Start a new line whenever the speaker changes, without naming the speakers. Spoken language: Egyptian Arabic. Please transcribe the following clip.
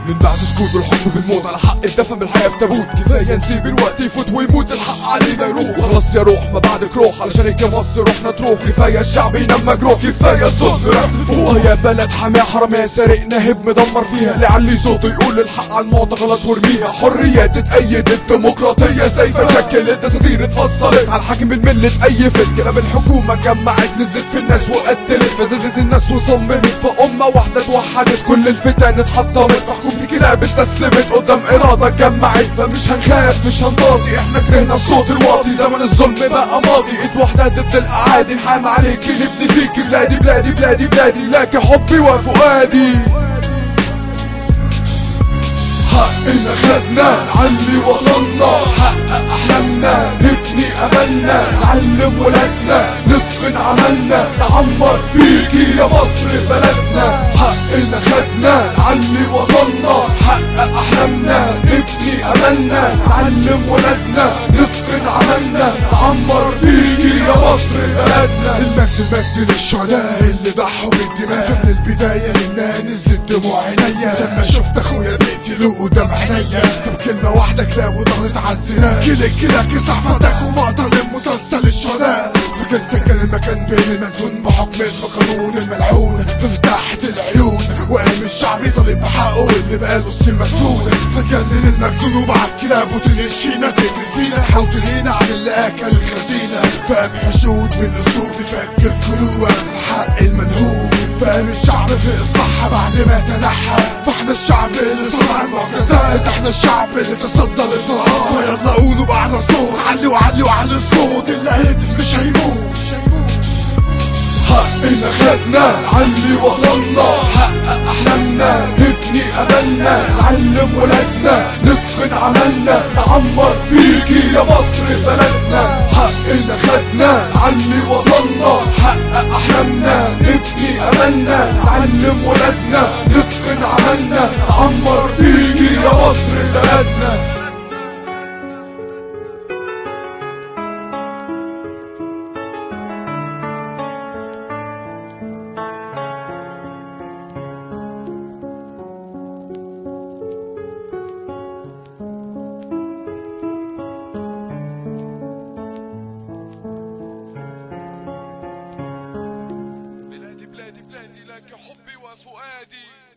من بعد سكوت الحب بنموت على حق الدفن بالحياة في تابوت كفاية نسيب الوقت يفوت ويموت الحق علينا يروح وخلاص يا روح ما بعدك روح علشان هيك مصر روحنا تروح كفاية الشعب ينام مجروح كفاية الظلم رقد فوق يا بلد حماة حرامية سارق نهب مدمر فيها لعلي صوته يقول الحق على المعتقلات وارميها حرية تتأيد الديمقراطية سيف شكل الدساتير اتفصلت على الحاكم بالملة اتأيفت كلام الحكومة جمعت نزلت في الناس وقتلت فزادت الناس وصممت فأمة واحدة توحدت كل الفتن اتحطمت فحكومتي كلاب استسلمت قدام إرادة اتجمعت فمش هنخاف مش هنضاضي احنا كرهنا الصوت الواطي زمن الظلم بقى ماضي ايد واحدة ضد الأعادي نحام عليك نبني فيك بلادي بلادي بلادي بلادي لك حبي وفؤادي حقنا خدنا نعلي وطننا حقق احلامنا نبني املنا نعلم ولادنا نتقن عملنا نعمر فيكي يا مصر بلدنا حقنا خدنا نعلي وطننا حقق احلامنا نبني املنا نعلم ولادنا نتقن عملنا نعمر فيكي يا مصر بلدنا
المجد المجد للشهداء اللي ضحوا بالدماء من البداية للنهاية نزلت دموع عينيا لما شفت اخويا بيقتلوه قدام عينيا بكلمة واحدة كلاب وضغط على الزنا كلك كلك صحفتك ومقطع مسلسل الشهداء فكان سكن المكان بين المسجون بحكم اسم قانون الملعون ففتحت العيون وقام الشعب يطالب بحقه اللي بقاله السن مدفون فجنن المجنون وبعت كلاب وتنشينا تقتل فينا حاول تلينا عن اللي اكل الخزينة فقام حشود من الاصول يفكر قلوب حق المنهوب فقام الشعب في اصلاحها بعد ما تنحى فاحنا الشعب اللي صنع المعجزات احنا الشعب اللي تصدى للطاعات فيلا قولوا بأعلى صوت علي وعلي وعلي الصوت اللي هيهتف مش هيموت مش هيموت
حقنا خدنا نعلي وطننا حقق احلامنا نبني املنا نعلم ولادنا نتقن عملنا نعمر فيكي يا مصر بلدنا حقنا خدنا نعلي وطننا حقق احلامنا نبني املنا نعلم ولادنا نتقن عملنا نعمر فيكي يا مصر بلدنا بلادي بلادي بلادي لك حبي وفؤادي